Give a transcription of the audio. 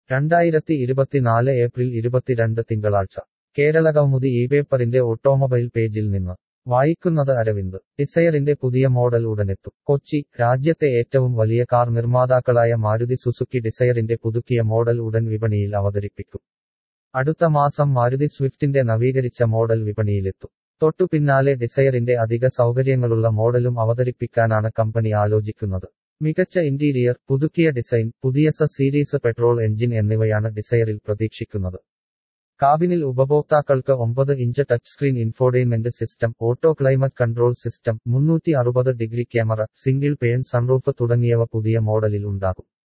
രണ്ടായിരത്തി ഇരുപത്തിനാല് ഏപ്രിൽ ഇരുപത്തിരണ്ട് തിങ്കളാഴ്ച കേരള കൗമുദി ഈ പേപ്പറിന്റെ ഓട്ടോമൊബൈൽ പേജിൽ നിന്ന് വായിക്കുന്നത് അരവിന്ദ് ഡിസയറിന്റെ പുതിയ മോഡൽ ഉടനെത്തും കൊച്ചി രാജ്യത്തെ ഏറ്റവും വലിയ കാർ നിർമ്മാതാക്കളായ മാരുതി സുസുക്കി ഡിസയറിന്റെ പുതുക്കിയ മോഡൽ ഉടൻ വിപണിയിൽ അവതരിപ്പിക്കും അടുത്ത മാസം മാരുതി സ്വിഫ്റ്റിന്റെ നവീകരിച്ച മോഡൽ വിപണിയിലെത്തും തൊട്ടു പിന്നാലെ ഡിസയറിന്റെ അധിക സൗകര്യങ്ങളുള്ള മോഡലും അവതരിപ്പിക്കാനാണ് കമ്പനി ആലോചിക്കുന്നത് മികച്ച ഇന്റീരിയർ പുതുക്കിയ ഡിസൈൻ പുതിയ സ സീരീസ് പെട്രോൾ എഞ്ചിൻ എന്നിവയാണ് ഡിസയറിൽ പ്രതീക്ഷിക്കുന്നത് കാബിനിൽ ഉപഭോക്താക്കൾക്ക് ഒമ്പത് inch touch screen infotainment system auto climate control system മുന്നൂറ്റി അറുപത് degree camera single pane sunroof തുടങ്ങിയവ പുതിയ മോഡലിൽ ഉണ്ടാകും